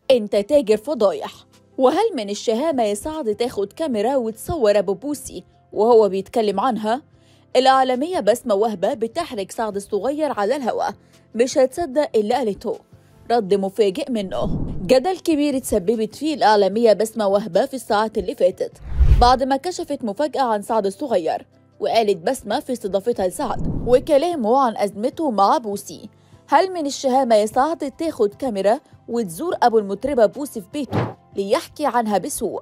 انت تاجر فضايح وهل من الشهامة يا سعد تاخد كاميرا وتصور أبو بوسي وهو بيتكلم عنها؟ الإعلامية بسمة وهبة بتحرج سعد الصغير على الهوا مش هتصدق اللي قالته رد مفاجئ منه جدل كبير اتسببت فيه الإعلامية بسمة وهبة في الساعات اللي فاتت بعد ما كشفت مفاجأة عن سعد الصغير وقالت بسمة في استضافتها لسعد وكلامه عن أزمته مع بوسي هل من الشهامة يا سعد تاخد كاميرا وتزور أبو المطربة بوسي في بيته ليحكي عنها بسوء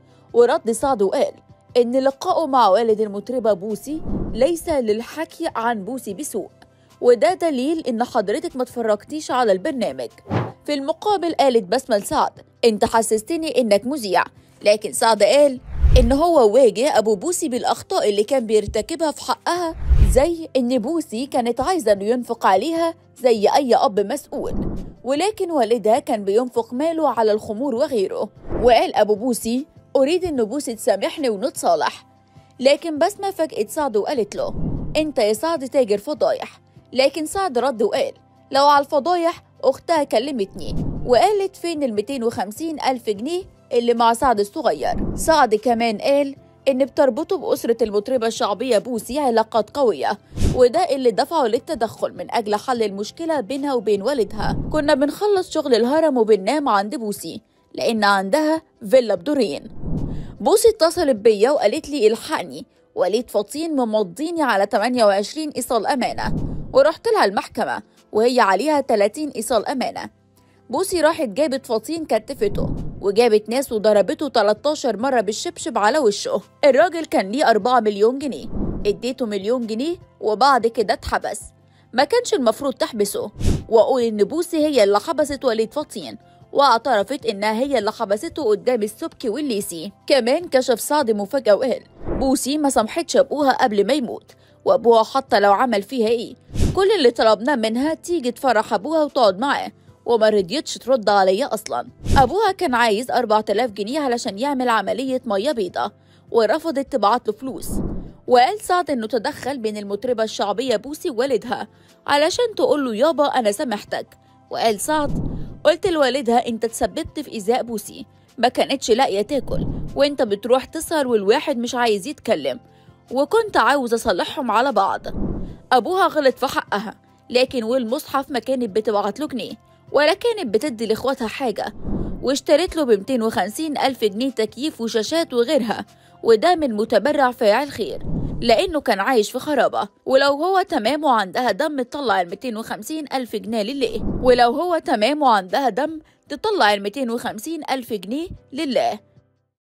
ورد سعد وقال إن لقائه مع والد المطربة بوسي ليس للحكي عن بوسي بسوء وده دليل إن حضرتك ما اتفرجتيش على البرنامج في المقابل قالت بسمة لسعد أنت حسستني إنك مذيع لكن سعد قال إن هو واجه أبو بوسي بالأخطاء اللي كان بيرتكبها في حقها زي إن بوسي كانت عايزة إنه ينفق عليها زي أي أب مسؤول ولكن والدها كان بينفق ماله على الخمور وغيره وقال أبو بوسي أريد إن بوسي تسامحني ونتصالح لكن بسمة فاجأت سعد وقالت له أنت يا سعد تاجر فضايح لكن سعد رد وقال لو على الفضايح أختها كلمتني وقالت فين ال 250 ألف جنيه اللي مع سعد الصغير سعد كمان قال إن بتربطه بأسرة المطربة الشعبية بوسي علاقات قوية وده اللي دفعه للتدخل من أجل حل المشكلة بينها وبين والدها كنا بنخلص شغل الهرم وبننام عند بوسي لأن عندها فيلا بدورين بوسي اتصلت بيا وقالت لي الحقني وليد فطين ممضيني على 28 إيصال أمانة ورحت لها المحكمة وهي عليها 30 إيصال أمانة بوسي راحت جابت فطين كتفته وجابت ناس وضربته 13 مرة بالشبشب على وشه الراجل كان ليه 4 مليون جنيه اديته مليون جنيه وبعد كده اتحبس ما كانش المفروض تحبسه واقول ان بوسي هي اللي حبست وليد فطين واعترفت انها هي اللي حبسته قدام السبكي والليسي كمان كشف سعد مفاجأة وقال بوسي ما سامحتش ابوها قبل ما يموت وابوها حتى لو عمل فيها ايه كل اللي طلبناه منها تيجي تفرح ابوها وتقعد معاه وما رضيتش ترد عليا اصلا ابوها كان عايز 4000 جنيه علشان يعمل عملية مية بيضة ورفضت تبعت له فلوس وقال سعد انه تدخل بين المطربة الشعبية بوسي ووالدها علشان تقول له يابا انا سامحتك وقال سعد قلت لوالدها انت تسببت في ايذاء بوسي ما كانتش لاقيه تاكل وانت بتروح تسهر والواحد مش عايز يتكلم وكنت عاوز اصالحهم على بعض ابوها غلط في حقها لكن والمصحف ما كانت بتبعت له جنيه ولا كانت بتدي لاخواتها حاجه واشتريت له ب 250 ألف جنيه تكييف وشاشات وغيرها وده من متبرع فاعل خير لأنه كان عايش في خرابة ولو هو تمام وعندها دم تطلع ال 250 ألف جنيه لله ولو هو تمام وعندها دم تطلع ال 250 ألف جنيه لله